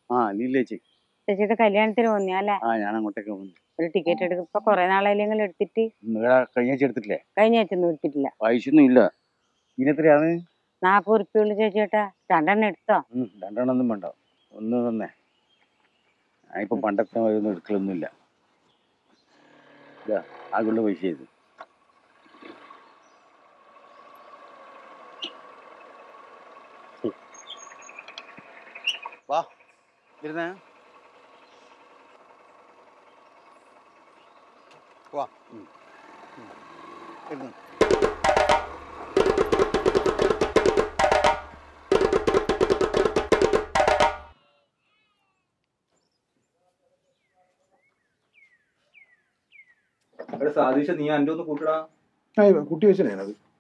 ആ ലീലേച്ചി ചേച്ചിയുടെ കല്യാണത്തിന് പോന്നിയാ അല്ലേ ആ ഞാൻ അങ്ങോട്ടേക്ക് വന്നു ഒരു ടിക്കറ്റ് എടുക്കും ഇപ്പൊ കൊറേ നാളായില്ലെങ്കിൽ എടുത്തിട്ട് നിങ്ങളെ കഴിഞ്ഞ ആഴ്ച എടുത്തിട്ടില്ലേ കഴിഞ്ഞ ആഴ്ച ഒന്നും എടുത്തിട്ടില്ല പൈസയൊന്നും ഇല്ല ഇതിനെത്രയാണ് നാപ്പത് ഉറുപ്പിയുള്ളു ചേച്ചിയേട്ടാ രണ്ടെണ്ണം എടുത്തോ ഉം, രണ്ടെണ്ണമൊന്നും വേണ്ട ഒന്ന് തന്നെ ഞാനിപ്പോ പണ്ടത്തെ മാതിരി ഒന്നും എടുക്കലൊന്നുമില്ല ഇതാ ആകുള്ള പൈസ ഇത് വാ ഇരുന്നേ വാ ഉം. ഉം. ഇരുന്ന്. എടാ സാധീഷ നീ അന്റെ ഒന്ന് കൂട്ടടാ ആ കുട്ടി വെച്ചത്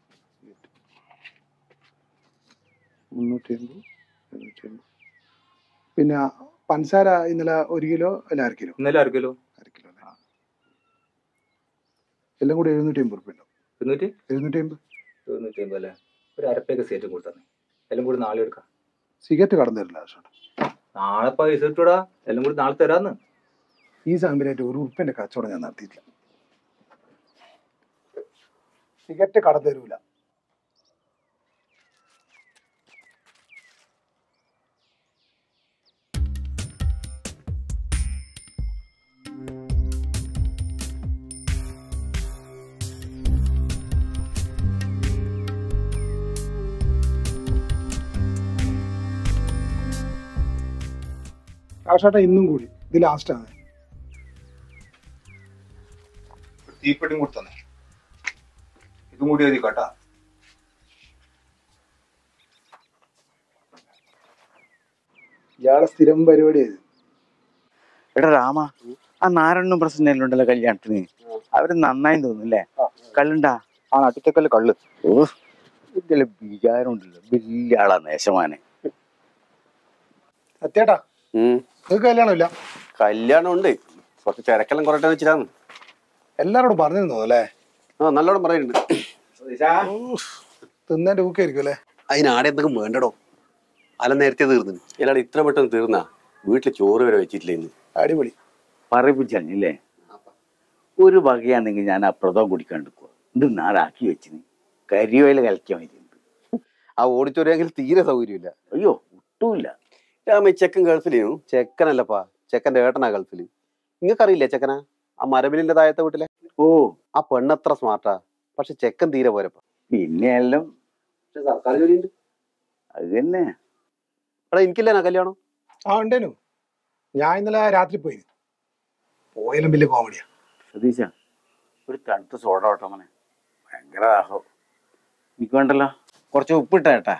മുന്നൂറ്റി എൺപത് എഴുന്നൂറ്റി എൺപത് പിന്നെ പഞ്ചസാര ഇന്നലെ ഒരു കിലോ അല്ല അര കിലോ ഇന്നലെ ആർക്കല്ലോ അര കിലോ അല്ലേ എല്ലാം കൂടി എഴുന്നൂറ്റി അമ്പത് റുപ്യ ഉണ്ടാവും ഇരുന്നൂറ്റി എഴുന്നൂറ്റി അമ്പത് എഴുന്നൂറ്റി അമ്പത് അല്ലേ ഒരു അരപ്പേക്ക് സേറ്റും കൊടുത്തന്നെ എല്ലാം കൂടി നാളെ എടുക്കാം സിഗരറ്റ് കടന്നു തരില്ല ആവശ്യമുണ്ട് നാളെ പൈസ ഇട്ടൂടാ എല്ലാം കൂടി നാളെ തരാന്ന് ഈ സാമ്പിലായിട്ട് ഒരു ഉറുപ്പിന്റെ കച്ചവടം ഞാൻ നടത്തിയിട്ടില്ല സിഗരറ്റ് കടന്നു തരൂല ആവശ്യമായിട്ട് ഇന്നും കൂടി ഇത് ലാസ്റ്റാണ് തീപ്പെട്ടിയും കൊടുത്തന്നെ ഇതും കൂടി എഴുതി കേട്ടാ ഇയാളെ സ്ഥിരം പരിപാടിയായത് എടാ രാമ ആ നാരായണനും പ്രശ്നം ഉണ്ടല്ലോ കല്യാണത്തിന് അവര് നന്നായി തോന്നുന്നല്ലേ കള്ളുണ്ടാ ആ നട്ടിച്ചക്കല് കള്ള് ഓ ഇതിലെ വിചാരം ഉണ്ടല്ലോ വലിയ ആളാ നേശമാനെ സത്യേട്ടാ നിങ്ങൾക്ക് കല്യാണമില്ല കല്യാണം ഉണ്ട് കുറച്ച് തിരക്കെല്ലാം കുറയട്ടെ വെച്ചിട്ടാണ് എല്ലാരോടും പറഞ്ഞു തോന്നുന്നു അല്ലേ ആ നല്ലോണം പറയുന്നുണ്ട് തിന്നേന്റെ ഊക്കായിരിക്കും അല്ലേ അതിന് ആടെ എന്തെങ്കിലും വേണ്ടടോ അല നേരത്തെ തീർന്നു എല്ലാടെ ഇത്ര പെട്ടെന്ന് തീർന്നാ വീട്ടിൽ ചോറ് വരെ വെച്ചിട്ടില്ല ഇന്ന് അടിപൊളി പറയിപ്പിച്ചല്ലേ ഒരു വകയാണെങ്കിൽ ഞാൻ അപ്രതം കുടിക്കാണ്ടിരിക്കുക ഇത് നാടാക്കി വെച്ചിന് കരിവേല കലക്കാൻ വേണ്ടിയിട്ടുണ്ട് ആ ഓഡിറ്റോറിയെങ്കിൽ തീരെ സൗകര്യമില്ല അയ്യോ ഒട്ടുമില്ല രാമ ചെക്കൻ ഗൾഫിലേനു ചെക്കനല്ലപ്പാ ചെക്കന്റെ ഏട്ടനാ ഗൾഫില് നിങ്ങൾക്കറിയില്ലേ ചെക്കനാ ആ മരബിലിന്റെ താഴത്തെ വീട്ടിലെ ഓ ആ പെണ്ണത്ര സ്മാർട്ടാ പക്ഷെ ചെക്കൻ തീരെ പോരപ്പാ പിന്നെ എല്ലാം പക്ഷെ സർക്കാർ ജോലിയുണ്ട് അത് തന്നെ എടാ എനിക്കില്ലേനാ കല്യാണം ആ ഉണ്ടേനു ഞാൻ ഇന്നലെ രാത്രി പോയി പോയാലും വലിയ കോമഡിയാ സതീശ ഒരു തണുത്ത സോഡ ഓട്ടോ മോനെ ഭയങ്കര ദാഹം എനിക്ക് വേണ്ടല്ലോ കുറച്ച് ഉപ്പിട്ട കേട്ടാ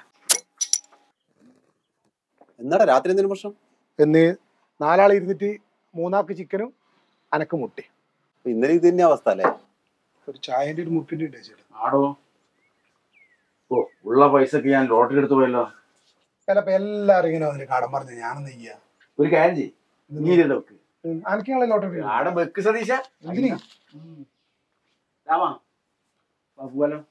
എന്നാടാ രാത്രി എന്തെങ്കിലും പ്രശ്നം എന്ന് നാലാൾ ഇരുന്നിട്ട് മൂന്നാൾക്ക് ചിക്കനും അനക്ക് മുട്ടി ഇന്നലെ ഇത് തന്നെ അവസ്ഥ അല്ലേ ഒരു ചായന്റെ ഒരു മുപ്പിന്റെ ഉണ്ട് ചേട്ടാ ആടോ ഓ ഉള്ള പൈസക്ക് ഞാൻ ലോട്ടറി എടുത്തു പോയല്ലോ ചിലപ്പോ എല്ലാരും ഇങ്ങനെ അതിന് കടം പറഞ്ഞ് ഞാനൊന്നും ചെയ്യാ ഒരു കാര്യം ചെയ്യ് നീ ഇരുന്ന് വെക്ക് അനക്കാളെ ലോട്ടറി ആടെ വെക്ക് സതീശ എന്തിന്? രാമാ പോവാലോ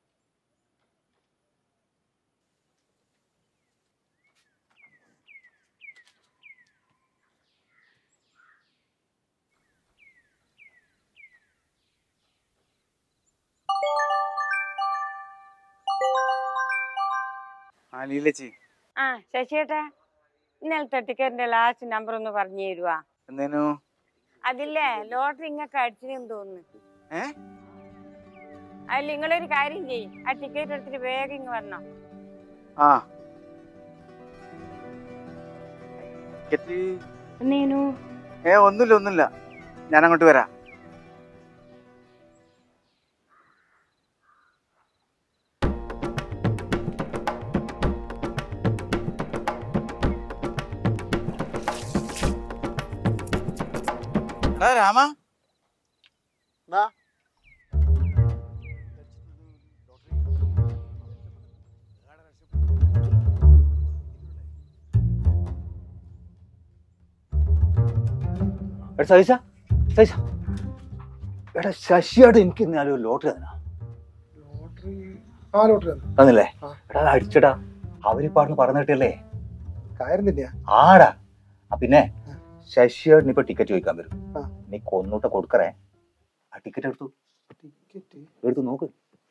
ആ ലീലച്ചി ആ ശശിയേട്ടാ ഇന്നലത്തെ ടിക്കറ്റിന്റെ ലാസ്റ്റ് നമ്പർ ഒന്ന് പറഞ്ഞു തരുവാ എന്തേനു അതില്ലേ ലോട്ടറി ഇങ്ങൊക്കെ അടിച്ചിനെന്ന് തോന്നുന്നു ഏ? അതിൽ നിങ്ങളൊരു കാര്യം ചെയ്യ് ആ ടിക്കറ്റ് എടുത്തിട്ട് വേഗം ഇങ്ങ് വരണം ആ ടിക്കറ്റ് നീനു ഏ ഒന്നുമില്ല ഒന്നുമില്ല ഞാൻ അങ്ങോട്ട് വരാം എടാ രാമ എടാ സൈസ സൈസ എടാ ശശിയായിട്ട് എനിക്ക് ഇന്നാലും ഒരു ലോട്ടറി തന്നാ ലോട്ടറി ആ ലോട്ടറി ആണ് തന്നില്ലേ ആ. എടാ അത് അടിച്ചടാ അവര് പാടുന്ന പറഞ്ഞു കിട്ടിയല്ലേ കാര്യം തന്നെയാ ആടാ ആ പിന്നെ ശശിയേട്ടന് ഇപ്പൊ ടിക്കറ്റ് ചോദിക്കാൻ വരും ആ. നീ കൊന്നൂട്ട കൊടുക്കറേ ആ ടിക്കറ്റ് എടുത്തു ടിക്കറ്റ് എടുത്തു നോക്ക്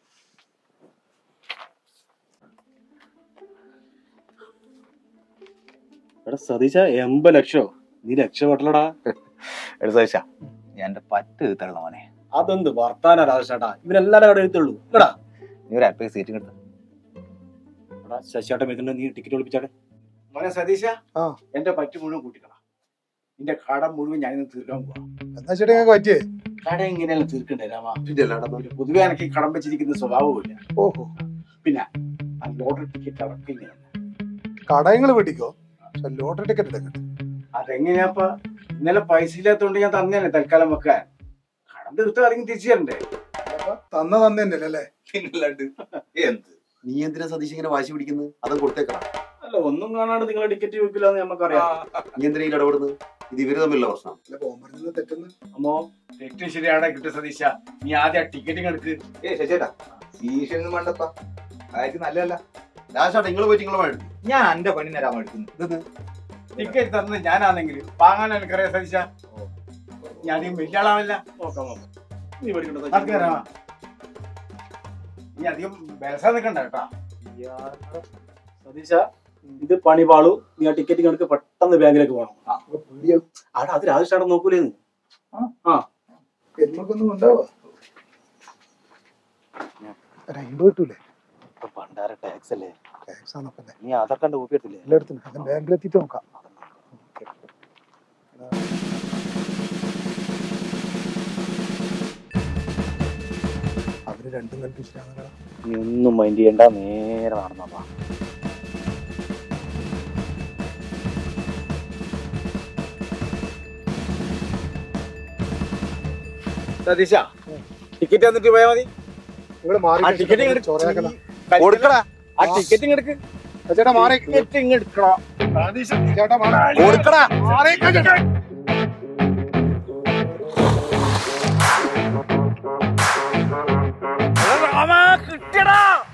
എടാ സതീശ എൺപത് ലക്ഷോ നീ രക്ഷപ്പെട്ടലടാ എടുത്ത ശശ ഞാൻ എന്റെ പറ്റ് തരണം മോനെ അതെന്ത് വർത്താനാ രാജേഷേട്ടാ ഇവരെല്ലാരും അവിടെ എഴുത്തുള്ളൂ എടാ നീ ഒരു അല്പ സീറ്റും എടുത്ത എടാ ശശിയേട്ടൻ വരുന്നുണ്ട് നീ ടിക്കറ്റ് ഒളിപ്പിച്ചാട്ടെ മോനെ സതീശ ആ. എന്റെ പറ്റ് മുഴുവൻ കൂട്ടിക്കളാ നിന്റെ കടം മുഴുവൻ ഞാനിന്ന് തീർക്കാൻ പോവാ എന്നാ ചേട്ടാ ഞങ്ങൾക്ക് പറ്റിയേ കട എങ്ങനെയാണ് തീർക്കണ്ടേ രാമ ഒരു പൊതുവെ എനിക്ക് കടം വെച്ചിരിക്കുന്ന സ്വഭാവമില്ല ഓഹോ പിന്നെ ആ ലോട്ടറി ടിക്കറ്റ് അവർക്ക് ഇങ്ങനെ കടയങ്ങൾ വെട്ടിക്കോ പക്ഷെ ലോട്ടറി ടിക്കറ്റ് എടുക്കട്ടെ അതെങ്ങനെയാപ്പ ഇന്നലെ പൈസ ഇല്ലാത്തോണ്ട് ഞാൻ തന്നേനെ തൽക്കാലം വെക്കാൻ കടം തീർത്ത് ആരെങ്കിലും തിരിച്ചു തരണ്ടേ അപ്പൊ തന്ന തന്നെ അല്ലേ പിന്നല്ലാണ്ട് എന്ത് നീ എന്തിനാ സതീശ് ഇങ്ങനെ വാശി പിടിക്കുന്നത് അതും കൊടുത്തേക്കണം അല്ല ഒന്നും കാണാണ്ട് നിങ്ങളെ ടിക്കറ്റ് വെക്കില്ലെന്ന് നമുക്കറിയാം നീ എന്തിനാ ഇതിൽ ഇടപെടുന്നത് ഇത് ഇവര് തമ്മിലുള്ള പ്രശ്നം അല്ല പോകുമ്പോഴത്തെ തെറ്റെന്ന് അമ്മോ തെറ്റ് ശരിയാടെ കിട്ടും സതീശ നീ ആദ്യം ആ ടിക്കറ്റ് എടുക്ക് ഏ ശശിയേട്ടാ ഭീഷണി വേണ്ടപ്പ കാര്യം നല്ലതല്ല രാജേഷേട്ടാ നിങ്ങൾ പോയിട്ട് നിങ്ങൾ വേണ്ട ഞാൻ എന്റെ പണി നേരാൻ എടുക്കുന്നു ടിക്കറ്റ് തന്നത് ഞാനാണെങ്കിൽ വാങ്ങാൻ എനിക്കറിയാം സതീശ ഞാൻ അധികം വലിയ ആളാവില്ല നോക്കാം നോക്കാം നീ പഠിക്കണ്ട നടക്ക് രാമ. നീ അധികം ബലസാ നിൽക്കണ്ട കേട്ടാ സതീശ ഇത് പണി പാളു നീ ആ ടിക്കറ്റ് കണക്ക് പെട്ടെന്ന് ബാങ്കിലേക്ക് പോകണം അവിടെ അത് രാജേഷേട്ടൻ നോക്കൂലേന്ന് പെരുമക്കൊന്നും ഉണ്ടാവുക ഒരു അമ്പത് കിട്ടൂലേ പണ്ടാര ടാക്സ് അല്ലേ ടാക്സ് ആണപ്പല്ലേ നീ ആധാർ കാർഡ് കോപ്പി എടുത്തില്ലേ എല്ലായിടത്തും അത് ബാങ്കിലെത്തിയിട്ട് നോക്കാം അവര് രണ്ടും കൽപ്പിച്ചിട്ടാണ് നീ ഒന്നും മൈൻഡ് ചെയ്യണ്ട നേരെ നടന്നപ്പാ സതീശ ടിക്കറ്റ് തന്നിട്ട് പോയാ മതി നിങ്ങൾ ആ മാറി ടിക്കറ്റ് ഇങ്ങട് ചോറയാക്കണം കൊടുക്കടാ ആ ടിക്കറ്റ് ഇങ്ങെടുക്ക് ചേട്ടാ മാറി ടിക്കറ്റ് ഇങ്ങെടുക്കണോ ചേട്ടാ മാറി കൊടുക്കടാ മാറിയേക്കാം ചേട്ടാ കിട്ടിയടാ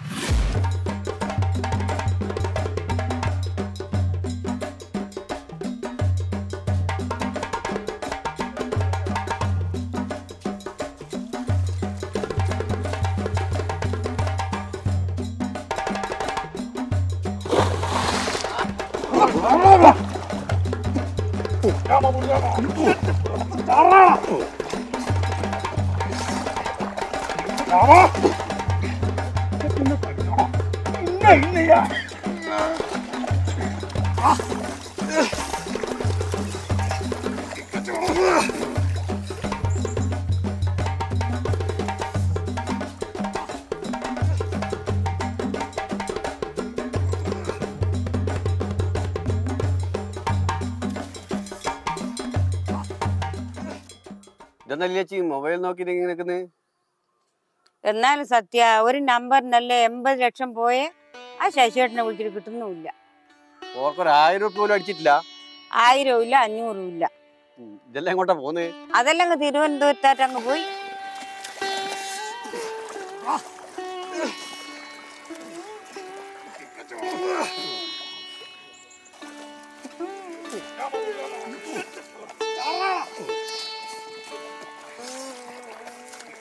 ഇതെന്നല്ലേ ചേച്ചി മൊബൈൽ നോക്കിയിട്ട് ഇങ്ങനെ നിൽക്കുന്നത് എന്നാലും സത്യ ഒരു നമ്പറിനല്ലേ എൺപത് ലക്ഷം പോയേ ആ ശശിയേട്ടനെ വിളിച്ചിട്ട് കിട്ടുന്നുമില്ല ഓർക്കൊരു ആയിരം രൂപ പോലും അടിച്ചിട്ടില്ല ആയിരവും ഇല്ല അഞ്ഞൂറും ഇല്ല ഉം. ഇതെല്ലാം എങ്ങോട്ടാ പോകുന്നത് അതെല്ലാം അങ്ങ് തിരുവനന്തപുരത്തായിട്ട് അങ്ങ് പോയി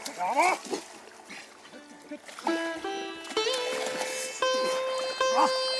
ആ